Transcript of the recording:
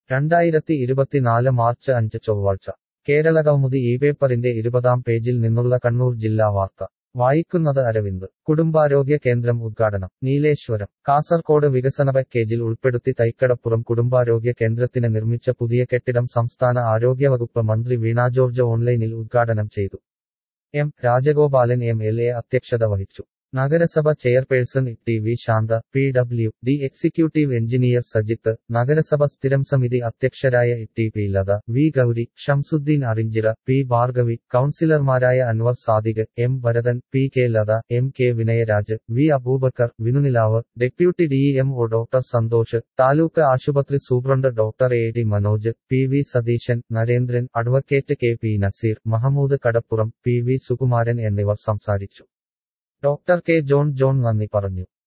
രണ്ടായിരത്തി ഇരുപത്തിനാല് മാർച്ച് അഞ്ച് ചൊവ്വാഴ്ച കേരളകൗമുദി ഈ പേപ്പറിന്റെ ഇരുപതാം പേജിൽ നിന്നുള്ള കണ്ണൂർ ജില്ലാ വാർത്ത വായിക്കുന്നത് അരവിന്ദ് കുടുംബാരോഗ്യ കേന്ദ്രം ഉദ്ഘാടനം നീലേശ്വരം കാസർകോട് വികസന പാക്കേജിൽ ഉൾപ്പെടുത്തി തൈക്കടപ്പുറം കുടുംബാരോഗ്യ കേന്ദ്രത്തിന് നിർമ്മിച്ച പുതിയ കെട്ടിടം സംസ്ഥാന ആരോഗ്യവകുപ്പ് മന്ത്രി വീണ ജോർജ് ഓൺലൈനിൽ ഉദ്ഘാടനം ചെയ്തു M Rajagopalan M L A അധ്യക്ഷത വഹിച്ചു നഗരസഭ chairperson T V Shantha P W D executive engineer Sajith നഗരസഭ സ്ഥിരം സമിതി അധ്യക്ഷരായ T P Latha V Gauri Shamsuddin Arinchira P Bhargavi കൌൺസിലർമാരായ Anwar Sadiq M Bharathan P K Latha M K Vinayaraj V Abubakar Vinunilav deputy DEM O doctor Santhosh taluk ആശുപത്രി superintendent doctor A D Manoj P V Satheesan Narendran advocate K P Nazeer Mahmood Kadappuram P V Sukumaran എന്നിവർ സംസാരിച്ചു doctor K John John നന്ദി പറഞ്ഞു